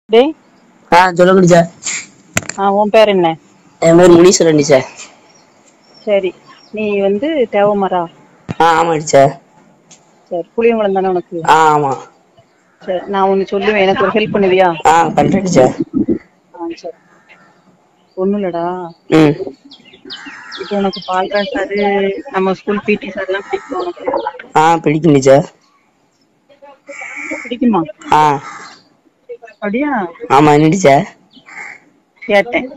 டேய் ஆ சொல்லுங்க டீச்சர் ஆ உன் பேர் என்ன என் பேர் முனீஸ்வரன் டீச்சர் சரி நீ வந்து தேவமரா ஆ ஆமா டீச்சர் சரி புளியங்குளம் தானே உனக்கு ஆ ஆமா சரி நான் ஒன்று சொல்லுவேன் எனக்கு ஒரு ஹெல்ப் பண்ணுவியா ஆ பண்றேன் டீச்சர் ஆ சரி ஒன்றும் இல்லடா ம் இப்போ உனக்கு பால்ராஜ் சார் நம்ம ஸ்கூல் பிடி சார்லாம் பிடிக்கும் உனக்கு ஆ பிடிக்கும் டீச்சர் பிடிக்குமா ஆ அப்படியா ஆமா என்ன டீச்சர் கேட்டேன்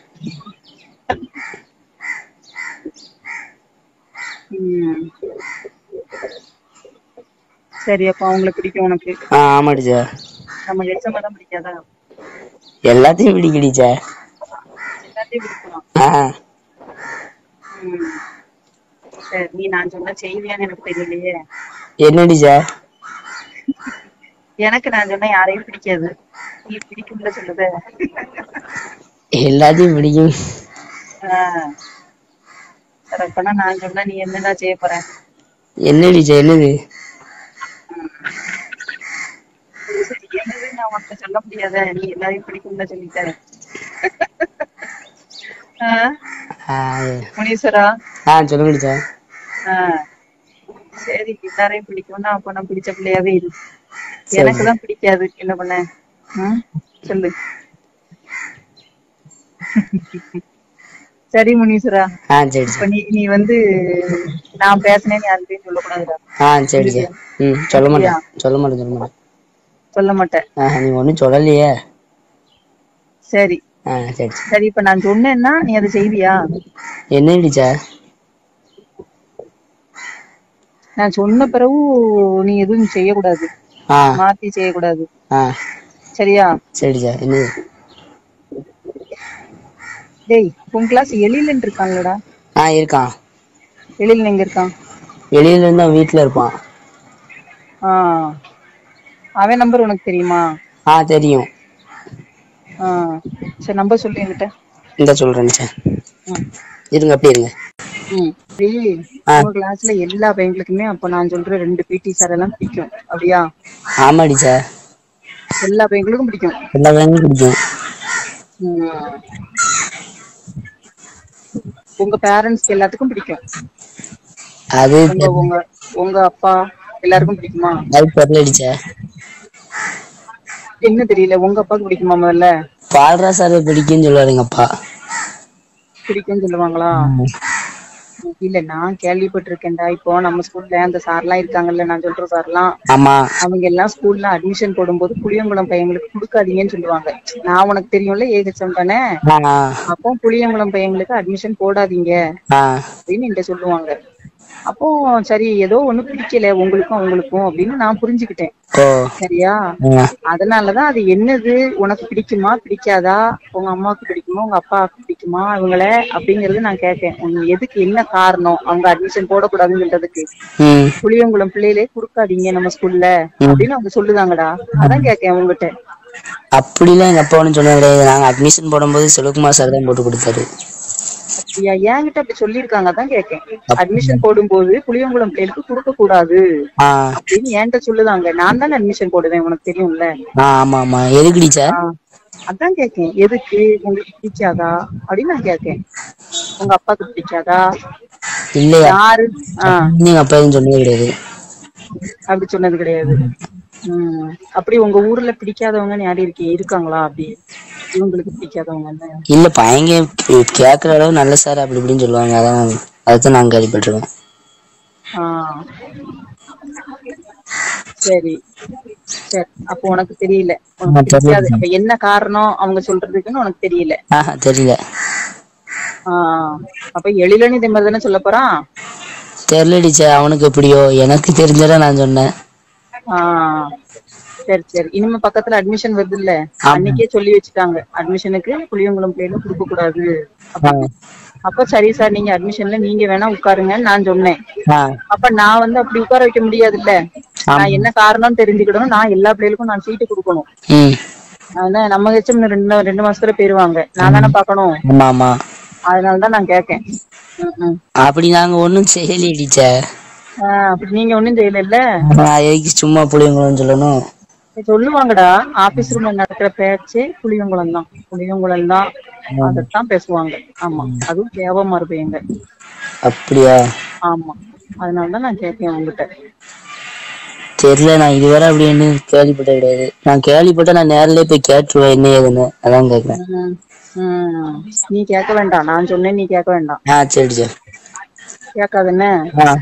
ம். சரி அப்போ அவங்கள பிடிக்கும் உனக்கு ஆ ஆமா டீச்சர் நம்ம எச்சமா தான் பிடிக்காதா எல்லாத்தையும் பிடிக்கும் டீச்சர் எல்லாத்தையும் பிடிக்கலாம் ஆ ம். சரி நீ நான் சொன்ன செய்வியான்னு எனக்கு தெரியலையே என்ன டீச்சர் எனக்கு நான் சொன்ன யாரையும் பிடிக்காது நீ பிடிக்கும்ல சொல்லுத எல்லாத்தையும் பிடிக்கும் சரி அப்பனா நான் சொன்னா நீ என்னடா செய்ய போற என்ன டீச்சர் என்னது என்னது நான் உனக்கு சொல்ல முடியாத நீ எல்லாரையும் பிடிக்கும்ல சொல்லிட்ட ஆ, ஆ முனீஸ்வரா ஆ சொல்லுங்க டீச்சர் ஆ, சரி எல்லாரையும் பிடிக்கும்னா அப்ப நான் பிடிச்ச பிள்ளையாவே இரு சரி. எனக்கு தான் பிடிக்காது என்ன பண்ண ம், சொல்லு சரி முனீஸ்வரா ஆ சரி இப்ப டீச்சர் நீ நீ வந்து நான் பேசினேன்னு யாருக்கையும் சொல்லக்கூடாதுடா ஆ சரி டீச்சர் ம் சொல்ல மாட்டேன் சொல்ல மாட்டேன் சொல்ல மாட்டேன் சொல்ல மாட்டேன் ஆ நீங்க ஒன்றும் சொல்லலையே சரி ஆ சரி டீச்சர் சரி இப்ப நான் சொன்னேன்னா நீ அதை செய்வியா என்ன டீச்சர் நான் சொன்ன பிறகு நீ எதுவும் செய்யக்கூடாது ஆ மாத்தி செய்யக்கூடாது ஆ சரியா சரி டீச்சர் என்னது டேய் உன் கிளாஸ் எழிலன் இருக்கான்லடா ஆ இருக்கான் எழிலன் எங்க இருக்கான் வெளியில இருந்து அவன் வீட்டுல இருப்பான் ஆ அவன் நம்பர் உனக்கு தெரியுமா ஆ தெரியும் ஆ சரி நம்பர் சொல்லு என்கிட்ட இந்த சொல்றேன் டீச்சர் ம் இருங்க அப்படியே இருங்க ம் டேய் ஆ. உங்க கிளாஸ்ல எல்லா பையங்களுக்குமே அப்ப நான் சொல்ற ரெண்டு பிடி சார் எல்லாம் பிடிக்கும் அப்படியா ஆமா டீச்சர் எல்லா பையங்களுக்கும் பிடிக்கும் எல்லா வேலையும் பிடிக்கும் ம். உங்க பேரண்ட்ஸ்க்கு எல்லாத்துக்கும் பிடிக்கும் அது உங்க உங்க உங்க அப்பா எல்லாருக்கும் பிடிக்குமா அது தெரியல டீச்சர் என்ன தெரியல உங்க அப்பாவுக்கு பிடிக்குமா முதல்ல பால்ரா சார் பிடிக்கும்னு சொல்லுவாரு எங்க அப்பா பிடிக்கும்னு சொல்லுவாங்களா இல்ல நான் கேள்விப்பட்டிருக்கேன்டா இப்போ நம்ம ஸ்கூல்ல அந்த சார்லாம் இருக்காங்கல்ல நான் சொல்ற சார்லாம் ஆமா அவங்க எல்லாம் ஸ்கூல்ல அட்மிஷன் போடும்போது புளியங்குளம் பையங்களுக்கு கொடுக்காதீங்கன்னு சொல்லுவாங்க நான் உனக்கு தெரியும்ல ஏகச்சம் தானே ஆ அப்போ புளியங்குளம் பையங்களுக்கு அட்மிஷன் போடாதீங்க ஆ அப்படின்னு என்கிட்ட சொல்லுவாங்க அப்போ சரி ஏதோ ஒண்ணு பிடிக்கல உங்களுக்கும் அவங்களுக்கும் அப்படின்னு நான் புரிஞ்சுக்கிட்டேன் ஓ சரியா ஆ. அதனாலதான் அது என்னது உனக்கு பிடிக்குமா பிடிக்காதா உங்க அம்மாவுக்கு பிடிக்குமா உங்க அப்பாவுக்கு பிடிக்குமா இவங்கள அப்படிங்கறது நான் கேட்கேன் உங்க எதுக்கு என்ன காரணம் அவங்க அட்மிஷன் போடக்கூடாதுன்னு சொல்றதுக்கு ம் புளியங்குளம் பிள்ளைகளே கொடுக்காதீங்க நம்ம ஸ்கூல்ல அப்படின்னு அவங்க சொல்லுதாங்கடா அதான் கேட்கேன் உங்ககிட்ட அப்படிலாம் எங்க அப்பா ஒன்றும் சொன்னது கிடையாது நாங்க அட்மிஷன் போடும்போது சிவகுமார் சார் தான் போட்டு கொடுத்தாரு அப்படியா என்கிட்ட அப்படி சொல்லியிருக்காங்க அதான் கேட்கேன் அட்மிஷன் போடும்போது புளியங்குளம் பிள்ளைகளுக்கு கொடுக்க கூடாது ஆ அப்படின்னு என்கிட்ட சொல்லுதாங்க நான் தானே அட்மிஷன் போடுவேன் உனக்கு தெரியும்ல ஆ ஆமா ஆமா எதுக்கு டீச்சர் ஆ, அதான் கேக்கேன் எதுக்கு உங்களுக்கு பிடிக்காதா அப்படின்னு நான் கேக்கேன் உங்க அப்பாக்கு பிடிக்காதா இல்லையா யாரு ஆ எங்க அப்பா எதுவும் சொன்னது கிடையாது அப்படி சொன்னது கிடையாது உம் அப்படி உங்க ஊர்ல பிடிக்காதவங்கன்னு யாரும் இருக்கீ இருக்காங்களா அப்படி இவங்களுக்கு பிடிக்காதவங்கன்னு இல்ல பையங்க கே- கேக்குற அளவு நல்ல சார் அப்படி இப்படின்னு சொல்லுவாங்க அதான் அதுதான் நாங்க கேள்விப்பட்டிருக்கோம் ஆ சரி சரி அப்போ உனக்கு தெரியல உனக்கு ஆ, தெரியல. பிடிக்காது அப்ப என்ன காரணம் அவங்க சொல்றதுக்குன்னு உனக்கு தெரியல ஆஹா தெரியல ஆ அப்ப எழிலன் இதே மாதிரி தானே சொல்ல போறான் தெரியல டீச்சர் அவனுக்கு எப்படியோ எனக்கு தெரிஞ்சதை நான் சொன்னேன் ஆ சரி சரி இனிமே பக்கத்துல அட்மிஷன் வருது இல்ல ஆமா. அன்னைக்கே சொல்லி வச்சுட்டாங்க அட்மிஷனுக்கு புளியங்குளம் பிள்ளைகளும் கொடுக்க கூடாது ஆ. அப்ப சரி சார் நீங்க அட்மிஷன்ல நீங்க வேணா உட்காருங்கன்னு நான் சொன்னேன் ஆ அப்ப நான் வந்து அப்படி உட்கார வைக்க முடியாது இல்ல நான் என்ன காரணம் தெரிஞ்சுக்கிடணும் நான் எல்லா பிள்ளைகளுக்கும் நான் சீட்டு கொடுக்கணும் ம் அதான் நம்ம ஹெச்எம் ரெண்டு ரெண்டு மாசத்துல போயிருவாங்க நான் தானே பாக்கணும் ஆமா ஆமா அதனாலதான் நான் கேக்கேன் ம், ம். அப்படி நாங்க ஒண்ணும் செய்யலையே டீச்சர் ஆ, அப்படி நீங்க ஒண்ணும் செய்யல நான் எதுக்கு சும்மா புளியங்குளம்னு சொல்லணும் சொல்லுவாங்கடா ஆபீஸ் ரூம்ல நடக்கிற பேச்சே புளியங்குளம் தான் புளியங்குளம் தான் அதத்தான் பேசுவாங்க ஆமா அதுவும் கேவமா இருப்பீங்க அப்படியா ஆமா அதனாலதான் நான் கேட்கேன் உங்ககிட்ட தெரியல நான் இதுவரை அப்படி என்ன கேள்விப்பட்ட கிடையாது நான் கேள்விப்பட்ட நான் நேர்லயே போய் கேட்டுருவேன் என்ன ஏதுன்னு அதான் கேக்குறேன் ம், ம். நீ கேட்க வேண்டாம் நான் சொன்னேன் நீ கேட்க வேண்டாம் ஆ சரி சார் கேட்காதுன்னு ஆ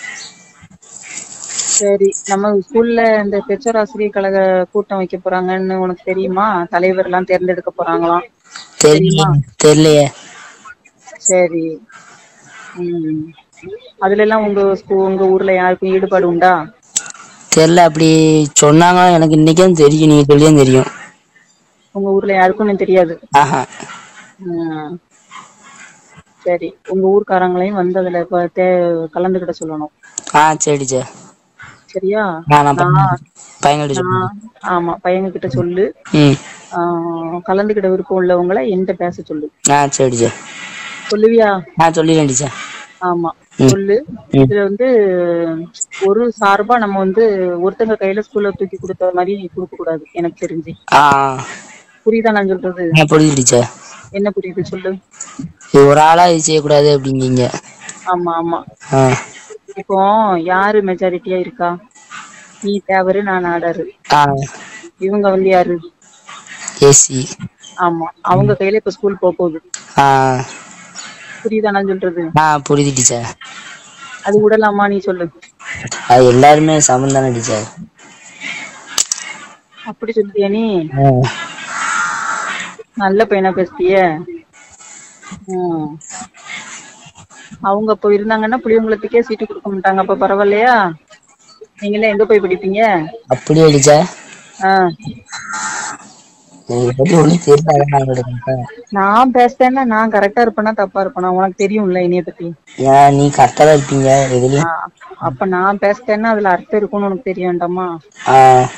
சரி நம்ம ஸ்கூல்ல இந்த பெற்றோர் ஆசிரியர் கழக கூட்டம் வைக்க போறாங்கன்னு உனக்கு தெரியுமா தலைவர் எல்லாம் தேர்ந்தெடுக்க போறாங்களாம் தெரியல தெரியலையே சரி ம் அதுல எல்லாம் உங்க ஸ்கூ- உங்க ஊர்ல யாருக்கும் ஈடுபாடு உண்டா தெரியல அப்படி சொன்னாங்க எனக்கு இன்னைக்கும் தெரியும் நீங்க சொல்லியும் தெரியும் உங்க ஊர்ல யாருக்கும் தெரியாது ஆஹா ம். சரி உங்க ஊர்க்காரங்களையும் வந்து அதுல இப்ப தே- கலந்துக்கிட சொல்லணும் ஆ சரி சார் சரியா ஆ நான் பையன் பையன்கிட்ட சொல்றேன். நான் ஆமா பையங்க கிட்ட சொல்லு ம் ஆ, கலந்துக்கிட விருப்பம் உள்ளவங்கள என்கிட்ட பேச சொல்லு ஆ சரி சார் சொல்லுவியா ஆ சொல்லிடுறேன் டீச்சர் ஆமா ம். சொல்லு இதுல வந்து ஒரு சார்பா நம்ம வந்து ஒருத்தங்க கையில ஸ்கூல்ல தூக்கி கொடுத்த மாதிரி கொடுக்க கூடாது எனக்கு தெரிஞ்சு ஆ புரியுதா நான் சொல்றது ஆ புரியுது டீச்சர் என்ன புரியுது சொல்லு இது ஒரு ஆளா இது செய்யக்கூடாது அப்படிங்கீங்க ஆமா ஆமா ஆ இப்போ யாரு மெஜாரிட்டியா இருக்கா நீ தேவரு நான் ஆடாரு ஆ இவங்க வந்து யாரு ஏசி ஆமா அவங்க கையில இப்ப ஸ்கூல் போக போகுது ஆ புரியுதா நான் சொல்றது ஆ புரியுது டீச்சர் அது விடலாமா நீ சொல்லு அது எல்லாருமே சமம் தானே டீச்சர் அப்படி சொல்லிட்டியா நீ ஆ நல்ல பையனா பேசுறிய ம். அவங்க அப்ப இருந்தாங்கன்னா புளியங்குளத்துக்கே சீட்டு கொடுக்க மாட்டாங்க அப்ப பரவாயில்லையா நீங்களே எங்க போய் படிப்பீங்க அப்படியே டீச்சர் ஆ. எனக்கு பத்தி ஒன்றும் தெரியல அதான் நான் உங்கள்ட்ட கேட்டேன். நான் பேசுறேன்னா நான் கரெக்டா இருப்பேனா தப்பா இருப்பேனா உனக்கு தெரியும்ல என்னைய பத்தி ஏன் நீ கரெக்டா தான் இருப்பீங்க எதுலயும் ஆ, அப்ப நான் பேசுறேன்னா அதுல அர்த்தம் இருக்கும்னு உனக்கு தெரிய வேண்டாமா ஆ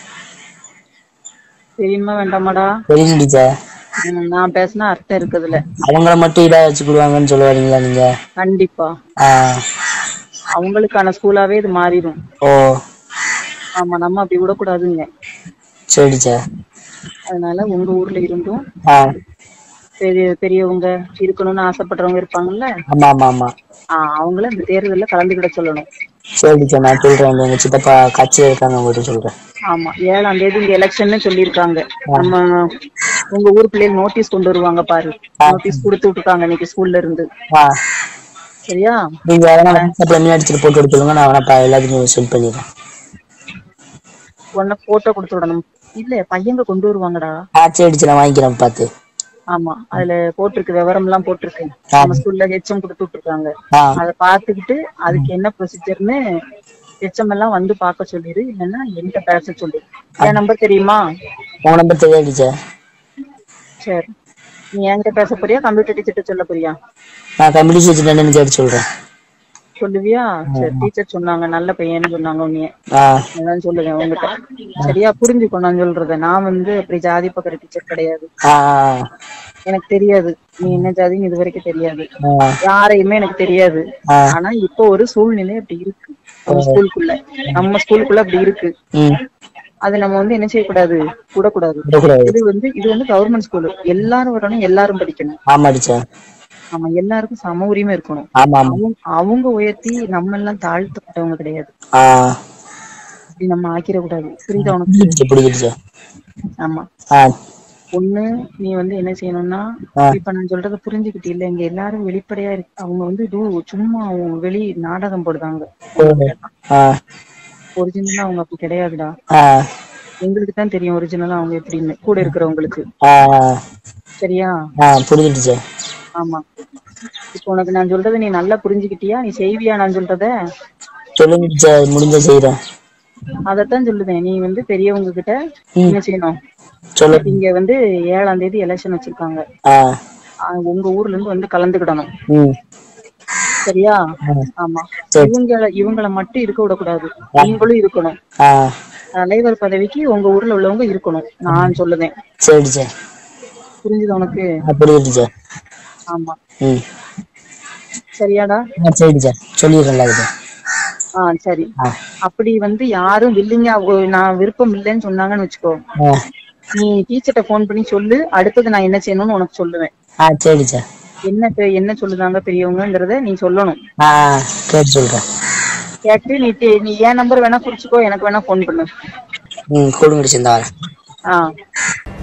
தெரியுமா வேண்டாமாடா தெரியுது டீச்சர் ம், நான் பேசினா அர்த்தம் இருக்குதுல அவங்கள மட்டும் இதா வச்சுக்கிடுவாங்கன்னு சொல்ல வரீங்களா நீங்க கண்டிப்பா ஆ அவங்களுக்கான ஸ்கூலாவே இது மாறிடும் ஓ ஆமா நம்ம அப்படி விடக்கூடாதுங்க சரி டீச்சர் அதனால உங்க ஊர்ல இருந்தும் ஆ பெரிய பெரியவங்க இருக்கணும்னு ஆசைப்படுறவங்க இருப்பாங்கல்ல ஆமா ஆமா ஆமா ஆ, அவங்கள இந்த தேர்தல்ல கலந்துக்கிட சொல்லணும் சரி டீச்சர் நான் சொல்றேன் எங்க சித்தப்பா கட்சியில இருக்காங்க அவங்ககிட்ட சொல்றேன் ஆமா ஏழாம் தேதி இங்க எலெக்ஷன் சொல்லியிருக்காங்க நம்ம உங்க ஊர் பிள்ளைகள் நோட்டீஸ் கொண்டு வருவாங்க பாரு நோட்டீஸ் கொடுத்து விட்டுருக்காங்க இன்னைக்கு ஸ்கூல்ல இருந்து ஆ சரியா நீங்க அதெல்லாம் வாட்ஸ்அப்ல மீன் அடிச்சுட்டு போட்டு கொடுத்துருங்க நான் வேணா ப- எல்லாத்துக்கும் சென்ட் பண்ணிடுறேன் உடனே போட்டோ கொடுத்து விடணும் இல்ல பையங்க கொண்டு வருவாங்கடா ஆ சரி டீச்சர் நான் வாங்கிக்கிறேன் பார்த்து ஆமா அதுல போட்டிருக்கு விவரம் எல்லாம் போட்டிருக்கு நம்ம ஸ்கூல்ல ஹெச்எம் கொடுத்து விட்டுருக்காங்க ஆ அதை பார்த்துக்கிட்டு அதுக்கு என்ன ப்ரொசீஜர்னு ஹெச்எம் எல்லாம் வந்து பார்க்க சொல்லிடு இல்லைன்னா என்கிட்ட பேச சொல்லு என் நம்பர் தெரியுமா உங்க நம்பர் தெரியாது டீச்சர் சரி நீ என்கிட்ட பேச போறியா கம்ப்யூட்டர் டீச்சர்கிட்ட சொல்ல போறியா நான் கம்யூனிட்டி வச்சுட்டேன்னு கேட்டு சொல்றேன் சொல்லுவியா சரி டீச்சர் சொன்னாங்க நல்ல பையன்னு சொன்னாங்க உன்னைய ஆ அதான் சொல்லுவேன் உங்ககிட்ட சரியா புரிஞ்சுக்கோ நான் சொல்றத நான் வந்து அப்படி ஜாதி பக்கிற டீச்சர் கிடையாது ஆ எனக்கு தெரியாது நீ என்ன ஜாதின்னு இது வரைக்கும் தெரியாது ஆ யாரையுமே எனக்கு தெரியாது ஆ. ஆனா இப்போ ஒரு சூழ்நிலை அப்படி இருக்கு நம்ம ஸ்கூலுக்குள்ள நம்ம ஸ்கூலுக்குள்ள அப்படி இருக்கு ம் அது நம்ம வந்து என்ன செய்யக்கூடாது விடக்கூடாது விடக்கூடாது இது வந்து இது வந்து கவர்மெண்ட் ஸ்கூல் எல்லாரும் வரணும் எல்லாரும் படிக்கணும் ஆமா டீச்சர் ஆமா எல்லாருக்கும் சம உரிமை இருக்கணும் ஆமா ஆமா அவங்க அவங்க உயர்த்தி நம்ம எல்லாம் தாழ்த்தப்பட்டவங்க கிடையாது ஆ அப்படி நம்ம ஆக்கிடக்கூடாது புரியுதா உனக்கு டீச்சர் புரியுது டீச்சர் ஆமா ஆ ஒண்ணு நீ வந்து என்ன செய்யணும்னா ஆ. இப்ப நான் சொல்றத புரிஞ்சுக்கிட்டு இல்ல இங்க எல்லாரும் வெளிப்படையா இருக்கு அவங்க வந்து இது சும்மா அவங்க வெளி நாடகம் போடுதாங்க ஆ ஒரிஜினலா அவங்க அப்படி கிடையாதுடா ஆ எங்களுக்கு தான் தெரியும் ஒரிஜினலா அவங்க எப்படின்னு கூட இருக்கிறவங்களுக்கு ஆ சரியா ஆ புரியுது டீச்சர் ஆமா இப்போ உனக்கு நான் சொல்றத நீ நல்லா புரிஞ்சுக்கிட்டியா நீ செய்வியா நான் சொல்றத சொல்லுங்க டீச்சர் முடிஞ்ச செய்யறேன் அதத்தான் சொல்லுதேன் நீ வந்து பெரியவங்க கிட்ட ம். என்ன செய்யணும் சொல்லுங்க இங்க வந்து ஏழாம் தேதி எலெக்ஷன் வச்சிருக்காங்க ஆ ஆ, உங்க ஊர்ல இருந்து வந்து கலந்துக்கிடணும் ம் சரியா ஆ. ஆமா சரி. இவங்கள இவங்கள மட்டும் இருக்க விடக்கூடாது நீங்களும் இருக்கணும் ஆ தலைவர் பதவிக்கு உங்க ஊர்ல உள்ளவங்க இருக்கணும் நான் சொல்லுவேன் சரி டீச்சர் புரிஞ்சுது உனக்கு ஆ புரியுது டீச்சர் ஆமா ம் சரியாடா ஆ சரி டீச்சர் சொல்லிடுறேன் எல்லாருக்கும் ஆ சரி ஆ அப்படி வந்து யாரும் வில்லிங்கா நான் விருப்பம் இல்லைன்னு சொன்னாங்கன்னு வச்சுக்கோ ஆ நீ டீச்சர்ட்ட ஃபோன் பண்ணி சொல்லு அடுத்தது நான் என்ன செய்யணும்னு உனக்கு சொல்லுவேன் ஆ சரிச்சா என்ன பெ- என்ன சொல்லுதாங்க பெரியவங்கங்கறத நீ சொல்லணும் ஆ கேட்டு சொல்றேன் கேட்டு நீ டே- நீ என் நம்பர் வேணா குறிச்சுக்கோ எனக்கு வேணா ஃபோன் பண்ணு ம் கூடு முடிச்சிருந்தா வரேன் ஆ